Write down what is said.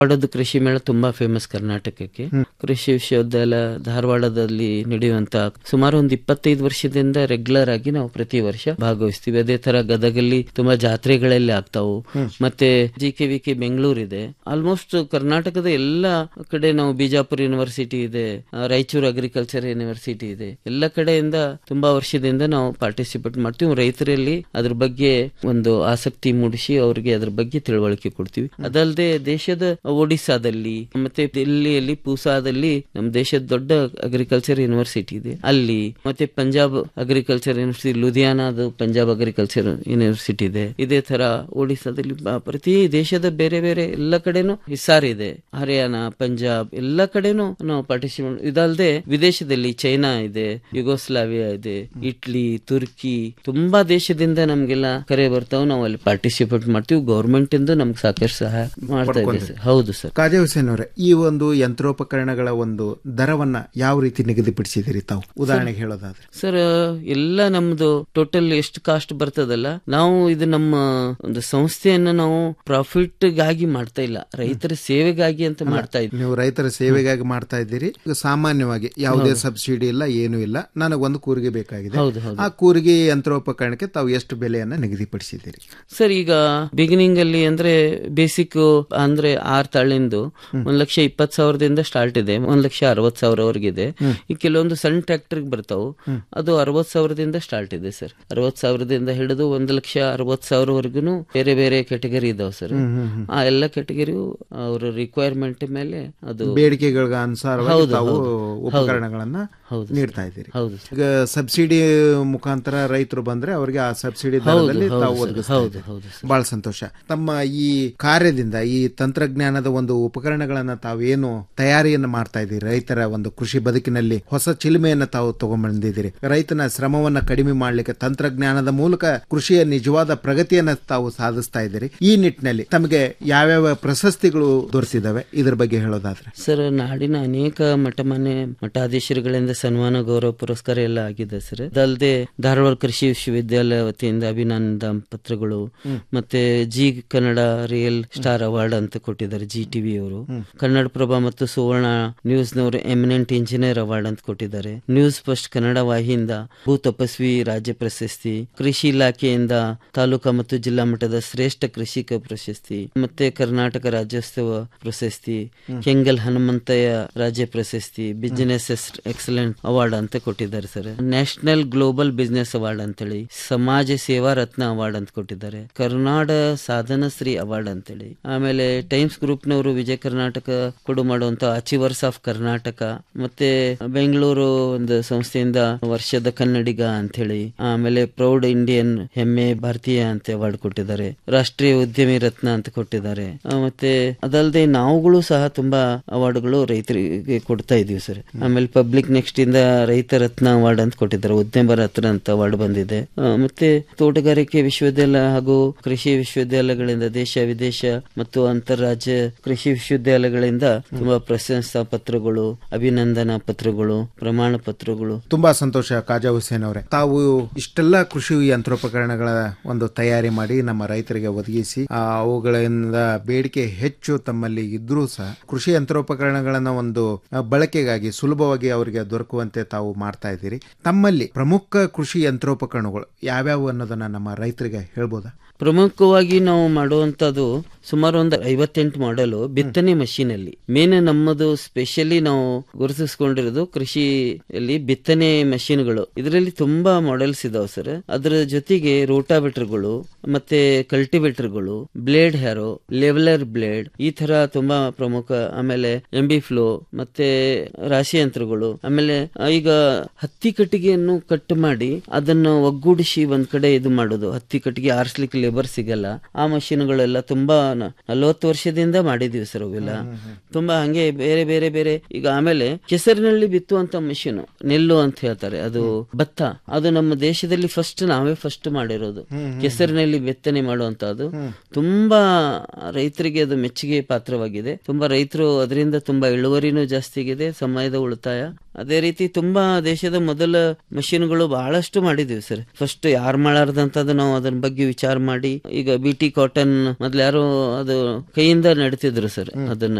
ಧಾರವಾಡದ ಕೃಷಿ ಮೇಳ ತುಂಬಾ ಫೇಮಸ್ ಕರ್ನಾಟಕಕ್ಕೆ ಕೃಷಿ ವಿಶ್ವವಿದ್ಯಾಲಯ ಧಾರವಾಡದಲ್ಲಿ ನಡೆಯುವಂತ ಸುಮಾರು ಒಂದು ಇಪ್ಪತ್ತೈದು ವರ್ಷದಿಂದ ರೆಗ್ಯುಲರ್ ಆಗಿ ನಾವು ಪ್ರತಿ ವರ್ಷ ಭಾಗವಹಿಸ್ತೀವಿ ಅದೇ ತರ ಗದಗಲ್ಲಿ ತುಂಬಾ ಜಾತ್ರೆಗಳಲ್ಲಿ ಆಗ್ತಾವು ಮತ್ತೆ G K V K Bengaluru ಇದೆ ಆಲ್ಮೋಸ್ಟ್ ಕರ್ನಾಟಕದ ಎಲ್ಲ ಕಡೆ ನಾವು ಬಿಜಾಪುರ ಯೂನಿವರ್ಸಿಟಿ ಇದೆ ಆ, ರಾಯಚೂರು ಅಗ್ರಿಕಲ್ಚರ್ ಯೂನಿವರ್ಸಿಟಿ ಇದೆ ಎಲ್ಲ ಕಡೆಯಿಂದ ತುಂಬಾ ವರ್ಷದಿಂದ ನಾವು ಪಾರ್ಟಿಸಿಪೇಟ್ ಮಾಡ್ತೀವಿ ರೈತರಲ್ಲಿ ಅದ್ರ ಬಗ್ಗೆ ಒಂದು ಆಸಕ್ತಿ ಮೂಡಿಸಿ ಅವ್ರಿಗೆ ಅದ್ರ ಬಗ್ಗೆ ತಿಳುವಳಿಕೆ ಕೊಡ್ತೀವಿ ಅದಲ್ಲದೆ ದೇಶದ ಒಡಿಸ್ಸಾದಲ್ಲಿ ಮತ್ತೆ ದಿಲ್ಲಿಯಲ್ಲಿ ಪೂಸಾದಲ್ಲಿ ನಮ್ಮ ದೇಶದ ದೊಡ್ಡ ಅಗ್ರಿಕಲ್ಚರ್ ಯೂನಿವರ್ಸಿಟಿ ಇದೆ ಅಲ್ಲಿ ಮತ್ತೆ ಪಂಜಾಬ್ ಅಗ್ರಿಕಲ್ಚರ್ ಯೂನಿವರ್ಸಿಟಿ ಲುಧಿಯಾನಾದ ಪಂಜಾಬ್ ಅಗ್ರಿಕಲ್ಚರ್ ಯೂನಿವರ್ಸಿಟಿ ಇದೆ ಇದೇ ತರ ಒಡಿಸ್ಸಾದಲ್ಲಿ ಬ- ಪ್ರತಿ ದೇಶದ ಬೇರೆ ಬೇರೆ ಎಲ್ಲ ಕಡೆನೂ ಹಿಸ್ಸಾರ್ ಇದೆ ಹರಿಯಾಣ ಪಂಜಾಬ್ ಎಲ್ಲ ಕಡೆನೂ ನಾವು ಪಾರ್ಟಿಸಿಪೇಟ್ ಇದಲ್ಲದೆ ವಿದೇಶದಲ್ಲಿ ಚೈನಾ ಇದೆ ಯುಗೋಸ್ಲಾವಿಯಾ ಇದೆ ಇಟ್ಲಿ ತುರ್ಕಿ ತುಂಬಾ ದೇಶದಿಂದ ನಮ್ಗೆಲ್ಲ ಕರೆ ಬರ್ತಾವ ನಾವು ಅಲ್ಲಿ ಪಾರ್ಟಿಸಿಪೇಟ್ ಮಾಡ್ತೀವಿ ಗೌರ್ಮೆಂಟ್ ಇಂದ ನಮ್ಗೆ ಸಾಕಷ್ಟು ಸಹಾಯ ಮಾಡ್ತಾ ಇದೆ ಸರ್ ಹೌದು ಸರ್ ಕಾಜಾ ಹುಸೇನ್ ಅವರೇ ಈ ಒಂದು ಯಂತ್ರೋಪಕರಣಗಳ ಒಂದು ದರವನ್ನ ಯಾವ ರೀತಿ ನಿಗದಿಪಡಿಸಿದಿರಿ ತಾವು ಉದಾಹರಣೆಗೆ ಹೇಳೋದಾದ್ರೆ ಸರ್ ಎಲ್ಲ ನಮ್ದು ಟೋಟಲ್ ಎಷ್ಟು ಕಾಸ್ಟ್ ಬರ್ತದಲ್ಲ ನಾವು ಇದು ನಮ್ಮ ಒಂದು ಸಂಸ್ಥೆಯನ್ನ ನಾವು ಪ್ರಾಫಿಟ್ ಗಾಗಿ ಮಾಡ್ತಾ ಇಲ್ಲ ರೈತರ ಸೇವೆಗಾಗಿ ಅಂತ ಮಾಡ್ತಾ ಇದ್ವಿ ನೀವು ರೈತರ ಸೇವೆಗಾಗಿ ಮಾಡ್ತಾ ಇದ್ದೀರಿ ಈಗ ಸಾಮಾನ್ಯವಾಗಿ ಯಾವುದೇ ಸಬ್ಸಿಡಿ ಇಲ್ಲ ಏನು ಇಲ್ಲ ನನಗೊಂದು ಕೂರಿಗೆ ಬೇಕಾಗಿದೆ ಹೌದು ಹೌದು ಆ ಕೂರಿಗೆ ಯಂತ್ರೋಪಕರಣಕ್ಕೆ ತಾವು ಎಷ್ಟು ಬೆಲೆಯನ್ನ ನಿಗದಿಪಡಿಸಿದ್ದೀರಿ ಸರ್ ಈಗ ಬಿಗಿನಿಂಗ್ ಅಲ್ಲಿ ಅಂದ್ರೆ ಬೇಸಿಕ್ ಅಂದ್ರೆ ಆರ್ ತಾಳಿಂದು ಒಂದ್ ಲಕ್ಷ ಇಪ್ಪತ್ ಸಾವಿರದಿಂದ ಸ್ಟಾರ್ಟ್ ಇದೆ ಒಂದ್ ಲಕ್ಷ ಅರವತ್ ಸಾವಿರವರೆಗಿದೆ ಈ ಕೆಲವೊಂದು ಸಣ್ಣ ಟ್ರ್ಯಾಕ್ಟರ್ ಬರ್ತಾವು ಅದು ಅರವತ್ ಸಾವಿರದಿಂದ ಸ್ಟಾರ್ಟ್ ಇದೆ ಸರ್ ಅರವತ್ ಸಾವಿರದಿಂದ ಹಿಡಿದು ಒಂದ್ ಲಕ್ಷ ಅರವತ್ ಸಾವಿರವರೆಗೂ ಬೇರೆ ಬೇರೆ ಕೆಟಗರಿ ಇದಾವೆ ಸರ್ ಆ ಎಲ್ಲ ಕೆಟಗರಿಯು ಅವ್ರ ರಿಕ್ವೈರ್ಮೆಂಟ್ ಮೇಲೆ ಅದು ಬೇಡಿಕೆಗಳ ಅನುಸಾರವಾಗಿ ಹೌದು, ತಾವು ಹೌದು. ಉಪಕರಣಗಳನ್ನ ಹೌದು ಸರ್. ನೀಡ್ತಾ ಇದ್ದೀರಿ ಹೌದು ಈಗ ಸಬ್ಸಿಡಿ ಮುಖಾಂತರ ರೈತರು ಬಂದ್ರೆ ಅವರಿಗೆ ಆ ಸಬ್ಸಿಡಿ ಹೌದು, ದರದಲ್ಲಿ ಹೌದು ತಾವು ಸರ್, ಒದಗಿಸ್ತಾ ಹೌದು, ಇದ್ದೀರಿ. ಹೌದು ಸರ್. ಬಹಳ ಸಂತೋಷ ತಮ್ಮ ಈ ಕಾರ್ಯದಿಂದ ಈ ತಂತ್ರಜ್ಞಾನದ ಒಂದು ಉಪಕರಣಗಳನ್ನ ತಾವೇನು ತಯಾರಿಯನ್ನು ಮಾಡ್ತಾ ಇದ್ದೀರಿ ರೈತರ ಒಂದು ಕೃಷಿ ಬದುಕಿನಲ್ಲಿ ಹೊಸ ಚಿಲುಮೆಯನ್ನ ತಾವು ತಗೊಂಡ್ಬಂದಿದ್ದೀರಿ ರೈತನ ಶ್ರಮವನ್ನ ಕಡಿಮೆ ಮಾಡಲಿಕ್ಕೆ ತಂತ್ರಜ್ಞಾನದ ಮೂಲಕ ಕೃಷಿಯ ನಿಜವಾದ ಪ್ರಗತಿಯನ್ನ ತಾವು ಸಾಧಿಸ್ತಾ ಇದ್ದೀರಿ ಈ ನಿಟ್ಟಿನಲ್ಲಿ ತಮಗೆ ಯಾವ್ಯಾವ ಪ್ರಶಸ್ತಿಗಳು ದೊರೆತಿದ್ದಾವೆ ಇದ್ರ ಬಗ್ಗೆ ಹೇಳೋದಾದ್ರೆ ಸರ್ ನಾಡಿನ ಅನೇಕ ಮಠಮಾನ್ಯ ಮಠಾಧೀಶರುಗಳಿಂದ ಸನ್ಮಾನ ಗೌರವ ಪುರಸ್ಕಾರ ಎಲ್ಲ ಆಗಿದೆ ಸರ್ ಅದಲ್ಲದೆ ಧಾರವಾಡ ಕೃಷಿ ವಿಶ್ವವಿದ್ಯಾಲಯ ವತಿಯಿಂದ ಅಭಿನಂದ ಪತ್ರಗಳು ಮತ್ತೆ Zee Kannada real star award ಅಂತ ಕೊಟ್ಟಿದ್ದಾರೆ ಜಿ ಟಿವಿ ಅವರು ಕನ್ನಡ ಪ್ರಭಾ ಮತ್ತು ಸುವರ್ಣ ನ್ಯೂಸ್ ನವರು ಎಮಿನೆಂಟ್ ಇಂಜಿನಿಯರ್ ಅವಾರ್ಡ್ ಅಂತ ಕೊಟ್ಟಿದ್ದಾರೆ ನ್ಯೂಸ್ ಫಸ್ಟ್ ಕನ್ನಡ ವಾಹಿನಿಯಿಂದ ಭೂ ತಪಸ್ವಿ ರಾಜ್ಯ ಪ್ರಶಸ್ತಿ ಕೃಷಿ ಇಲಾಖೆಯಿಂದ ತಾಲೂಕಾ ಮತ್ತು ಜಿಲ್ಲಾ ಮಟ್ಟದ ಶ್ರೇಷ್ಠ ಕೃಷಿಕ ಪ್ರಶಸ್ತಿ ಮತ್ತೆ ಕರ್ನಾಟಕ ರಾಜ್ಯೋತ್ಸವ ಪ್ರಶಸ್ತಿ ಕೆಂಗಲ್ ಹನುಮಂತಯ್ಯ ರಾಜ್ಯ ಪ್ರಶಸ್ತಿ ಬಿಸಿನೆಸ್ ಎಕ್ಸಲೆಂಟ್ ಅವಾರ್ಡ್ ಅಂತ ಕೊಟ್ಟಿದ್ದಾರೆ sir national global business award ಅಂತೇಳಿ ಸಮಾಜ ಸೇವಾ ರತ್ನ ಅವಾರ್ಡ್ ಅಂತ ಕೊಟ್ಟಿದ್ದಾರೆ ಕರ್ನಾಡ ಸಾಧನ ಶ್ರೀ ಅವಾರ್ಡ್ ಅಂತೇಳಿ ಆಮೇಲೆ ಟೈಮ್ಸ್ ಗ್ರೂಪ್ ನವರು ವಿಜಯ ಕರ್ನಾಟಕ ಕೊಡು ಮಾಡುವಂತ ಅಚೀವರ್ಸ್ ಆಫ್ ಕರ್ನಾಟಕ ಮತ್ತೆ ಬೆಂಗಳೂರು ಒಂದು ಸಂಸ್ಥೆಯಿಂದ ವರ್ಷದ ಕನ್ನಡಿಗ ಅಂತ ಹೇಳಿ ಆಮೇಲೆ ಪ್ರೌಡ್ ಇಂಡಿಯನ್ ಹೆಮ್ಮೆ ಭಾರತೀಯ ಅಂತ ಅವಾರ್ಡ್ ಕೊಟ್ಟಿದ್ದಾರೆ ರಾಷ್ಟ್ರೀಯ ಉದ್ಯಮಿ ರತ್ನ ಅಂತ ಕೊಟ್ಟಿದ್ದಾರೆ ಆ, ಮತ್ತೆ ಅದಲ್ಲದೆ ನಾವುಗಳು ಸಹ ತುಂಬಾ ಅವಾರ್ಡ್ಗಳು ರೈತರಿಗೆ ಕೊಡ್ತಾ ಇದೀವಿ ಸರ್ ಆಮೇಲೆ ಪಬ್ಲಿಕ್ ನೆಕ್ಸ್ಟ್ ಇಂದ ರೈತ ರತ್ನ ಅವಾರ್ಡ್ ಅಂತ ಕೊಟ್ಟಿದ್ದಾರೆ ಉದ್ಯಮ ರತ್ನ ಅಂತ ಅವಾರ್ಡ್ ಬಂದಿದೆ ಆ, ಮತ್ತೆ ತೋಟಗಾರಿಕೆ ವಿಶ್ವವಿದ್ಯಾಲಯ ಹಾಗೂ ಕೃಷಿ ವಿಶ್ವವಿದ್ಯಾಲಯಗಳಿಂದ ದೇಶ ವಿದೇಶ ಮತ್ತು ಅಂತಾರಾಜ್ಯ ಕೃಷಿ ವಿಶ್ವವಿದ್ಯಾಲಯಗಳಿಂದ ತುಂಬಾ ಪ್ರಶಂಸಾ ಪತ್ರಗಳು ಅಭಿನಂದನಾ ಪತ್ರಗಳು ಪ್ರಮಾಣ ಪತ್ರಗಳು ತುಂಬಾ ಸಂತೋಷ ಕಾಜಾ ಹುಸೇನ್ ಅವರೇ ತಾವು ಇಷ್ಟೆಲ್ಲ ಕೃಷಿ ಯಂತ್ರೋಪಕರಣಗಳ ಒಂದು ತಯಾರಿ ಮಾಡಿ ನಮ್ಮ ರೈತರಿಗೆ ಒದಗಿಸಿ ಆ, ಅವುಗಳಿಂದ ಬೇಡಿಕೆ ಹೆಚ್ಚು ತಮ್ಮಲ್ಲಿ ಇದ್ರೂ ಸಹ ಕೃಷಿ ಯಂತ್ರೋಪಕರಣಗಳನ್ನ ಒಂದು ಆ, ಬಳಕೆಗಾಗಿ ಸುಲಭವಾಗಿ ಅವರಿಗೆ ದೊರಕುವಂತೆ ತಾವು ಮಾಡ್ತಾ ಇದ್ದೀರಿ ತಮ್ಮಲ್ಲಿ ಪ್ರಮುಖ ಕೃಷಿ ಯಂತ್ರೋಪಕರಣಗಳು ಯಾವ್ಯಾವು ಅನ್ನೋದನ್ನ ನಮ್ಮ ರೈತರಿಗೆ ಹೇಳ್ಬೋದಾ ಪ್ರಮುಖವಾಗಿ ನಾವು ಮಾಡುವಂತದ್ದು ಸುಮಾರು ಒಂದು ಐವತ್ತೆಂಟು ಮಾಡಲು ಬಿತ್ತನೆ ಮಷೀನ್ ಅಲ್ಲಿ ಮೇನ್ ನಮ್ಮದು ಸ್ಪೆಷಲಿ ನಾವು ಗುರುತಿಸ್ಕೊಂಡಿರೋದು ಕೃಷಿಯಲ್ಲಿ ಬಿತ್ತನೆ ಮಷೀನ್ಗಳು ಇದರಲ್ಲಿ ತುಂಬಾ ಮಾಡೆಲ್ಸ್ ಇದಾವೆ ಸರ್ ಅದರ ಜೊತೆಗೆ ರೋಟಾವೇಟರ್ಗಳು ಮತ್ತೆ ಕಲ್ಟಿವೇಟರ್ಗಳು ಬ್ಲೇಡ್ ಹ್ಯಾರೋ ಲೆವೆಲರ್ ಬ್ಲೇಡ್ ಈ ತರ ತುಂಬಾ ಪ್ರಮುಖ ಆಮೇಲೆ ಎಂ ಬಿ ಫ್ಲೋ ಮತ್ತೆ ರಾಶಿ ಯಂತ್ರಗಳು ಆಮೇಲೆ ಆ, ಈಗ ಹತ್ತಿ ಕಟ್ಟಿಗೆಯನ್ನು ಕಟ್ ಮಾಡಿ ಅದನ್ನ ಒಗ್ಗೂಡಿಸಿ ಒಂದ್ ಕಡೆ ಇದು ಮಾಡೋದು ಹತ್ತಿ ಕಟ್ಟಿಗೆ ಆರಿಸ್ಲಿಕ್ಕೆ ಲೇಬರ್ ಸಿಗಲ್ಲ ಆ ಮಷೀನ್ಗಳೆಲ್ಲ ತುಂಬಾ ನ- ನಲವತ್ತು ವರ್ಷದಿಂದ ಮಾಡಿದೀವಿ ಸರ್ ಅವೆಲ್ಲ ತುಂಬಾ ಹಂಗೆ ಬೇರೆ ಬೇರೆ ಬೇರೆ ಈಗ ಆಮೇಲೆ ಕೆಸರಿನಲ್ಲಿ ಬಿತ್ತುವಂತ ಮಷೀನ್ ನೆಲ್ಲು ಅಂತ ಹೇಳ್ತಾರೆ ಅದು ಭತ್ತ ಅದು ನಮ್ಮ ದೇಶದಲ್ಲಿ ಫಸ್ಟ್ ನಾವೇ ಫಸ್ಟ್ ಮಾಡಿರೋದು ಕೆಸರಿನಲ್ಲಿ ಬಿತ್ತನೆ ಮಾಡುವಂತದ್ದು ತುಂಬಾ ರೈತರಿಗೆ ಅದು ಮೆಚ್ಚುಗೆ ಪಾತ್ರವಾಗಿದೆ ತುಂಬಾ ರೈತರು ಅದರಿಂದ ತುಂಬಾ ಇಳುವರಿನೂ ಜಾಸ್ತಿ ಆಗಿದೆ ಸಮಯದ ಉಳಿತಾಯ ಅದೇ ರೀತಿ ತುಂಬಾ ದೇಶದ ಮೊದಲ ಮಷಿನ್ಗಳು ಬಹಳಷ್ಟು ಮಾಡಿದೀವಿ ಸರ್ ಫಸ್ಟ್ ಯಾರು ಮಾಡಾರ್ದಂತದ್ದು ನಾವು ಅದನ್ನ ಬಗ್ಗೆ ವಿಚಾರ ಮಾಡಿ ಈಗ ಬಿ ಟಿ ಕಾಟನ್ ಮೊದ್ಲು ಯಾರು ಅದು ಕೈಯಿಂದ ನಡಿತಿದ್ರು ಸರ್ ಅದನ್ನ